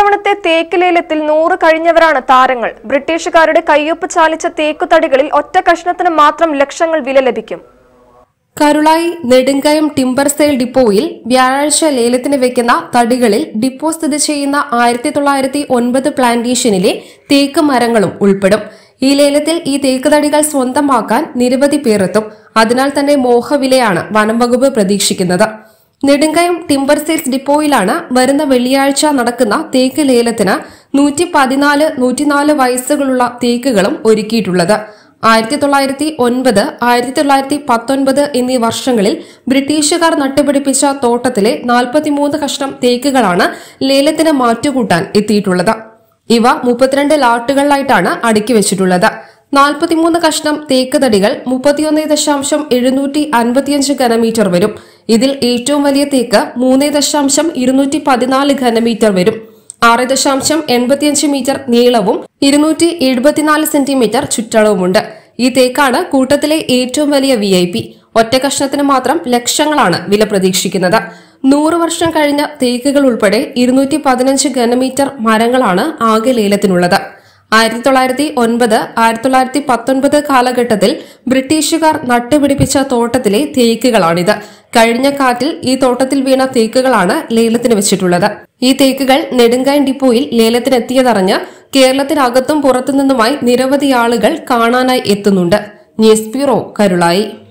ഇത്തവണത്തെ തേക്ക് ലേലത്തിൽ നൂറ് കഴിഞ്ഞവരാണ് താരങ്ങൾ ബ്രിട്ടീഷുകാരുടെ കയ്യൊപ്പ് ചാലിച്ച തേക്കുതടികളിൽ ഒറ്റ കഷ്ണത്തിന് മാത്രം ലക്ഷങ്ങൾ വില ലഭിക്കും കരുളായി നെടുങ്കയം ടിംബർ സെയിൽ ഡിപ്പോയിൽ വ്യാഴാഴ്ച ലേലത്തിന് വെക്കുന്ന തടികളിൽ ഡിപ്പോ സ്ഥിതി ചെയ്യുന്ന ആയിരത്തി തൊള്ളായിരത്തി ഒൻപത് പ്ലാന്റേഷനിലെ തേക്ക് മരങ്ങളും ഉൾപ്പെടും ഈ ലേലത്തിൽ ഈ തേക്ക് തടികൾ സ്വന്തമാക്കാൻ നിരവധി പേർ എത്തും അതിനാൽ തന്നെ മോഹവിലയാണ് വനം വകുപ്പ് പ്രതീക്ഷിക്കുന്നത് നെടുങ്കയം ടിംബർ സെയിൽസ് ഡിപ്പോയിലാണ് വരുന്ന വെള്ളിയാഴ്ച നടക്കുന്ന തേക്ക് ലേലത്തിന് നൂറ്റി പതിനാല് നൂറ്റിനാല് വയസ്സുകളുള്ള തേക്കുകളും ഒരുക്കിയിട്ടുള്ളത് ആയിരത്തി തൊള്ളായിരത്തി ഒൻപത് ആയിരത്തി തൊള്ളായിരത്തി പത്തൊൻപത് എന്നീ വർഷങ്ങളിൽ ബ്രിട്ടീഷുകാർ നട്ടുപിടിപ്പിച്ച തോട്ടത്തിലെ നാൽപ്പത്തിമൂന്ന് കഷ്ണം തേക്കുകളാണ് ലേലത്തിന് മാറ്റുകൂട്ടാൻ എത്തിയിട്ടുള്ളത് ഇവ മുപ്പത്തിരണ്ട് ലാട്ടുകളിലായിട്ടാണ് അടുക്കി വെച്ചിട്ടുള്ളത് നാൽപ്പത്തിമൂന്ന് കഷ്ണം തേക്ക് തടികൾ മുപ്പത്തിയൊന്ന് ദശാംശം എഴുന്നൂറ്റി അൻപത്തിയഞ്ച് ഘനമീറ്റർ വരും ഇതിൽ ഏറ്റവും വലിയ തേക്ക് മൂന്ന് ദശാംശം ഇരുന്നൂറ്റി പതിനാല് ഘനമീറ്റർ വരും ആറ് ദശാംശം എൺപത്തിയഞ്ച് മീറ്റർ നീളവും ഇരുന്നൂറ്റി എഴുപത്തിനാല് സെന്റിമീറ്റർ ചുറ്റളവുമുണ്ട് ഈ തേക്കാണ് കൂട്ടത്തിലെ ഏറ്റവും വലിയ വി ഐ പി ഒറ്റ കഷ്ണത്തിന് മാത്രം ലക്ഷങ്ങളാണ് വില പ്രതീക്ഷിക്കുന്നത് നൂറ് വർഷം കഴിഞ്ഞ തേക്കുകൾ ഉൾപ്പെടെ ഇരുന്നൂറ്റി പതിനഞ്ച് ഘനമീറ്റർ മരങ്ങളാണ് ആകെ ലേലത്തിനുള്ളത് ആയിരത്തി തൊള്ളായിരത്തി ഒൻപത് ആയിരത്തി തൊള്ളായിരത്തി പത്തൊൻപത് കാലഘട്ടത്തിൽ ബ്രിട്ടീഷുകാർ നട്ടുപിടിപ്പിച്ച തോട്ടത്തിലെ തേക്കുകളാണിത് കഴിഞ്ഞ കാറ്റിൽ ഈ തോട്ടത്തിൽ വീണ തേക്കുകളാണ് ലേലത്തിന് വെച്ചിട്ടുള്ളത് ഈ തേക്കുകൾ നെടുങ്കായൻ ഡിപ്പോയിൽ ലേലത്തിനെത്തിയതറിഞ്ഞ് കേരളത്തിനകത്തും പുറത്തുനിന്നുമായി നിരവധി ആളുകൾ കാണാനായി എത്തുന്നുണ്ട് ന്യൂസ് ബ്യൂറോ കരുളായി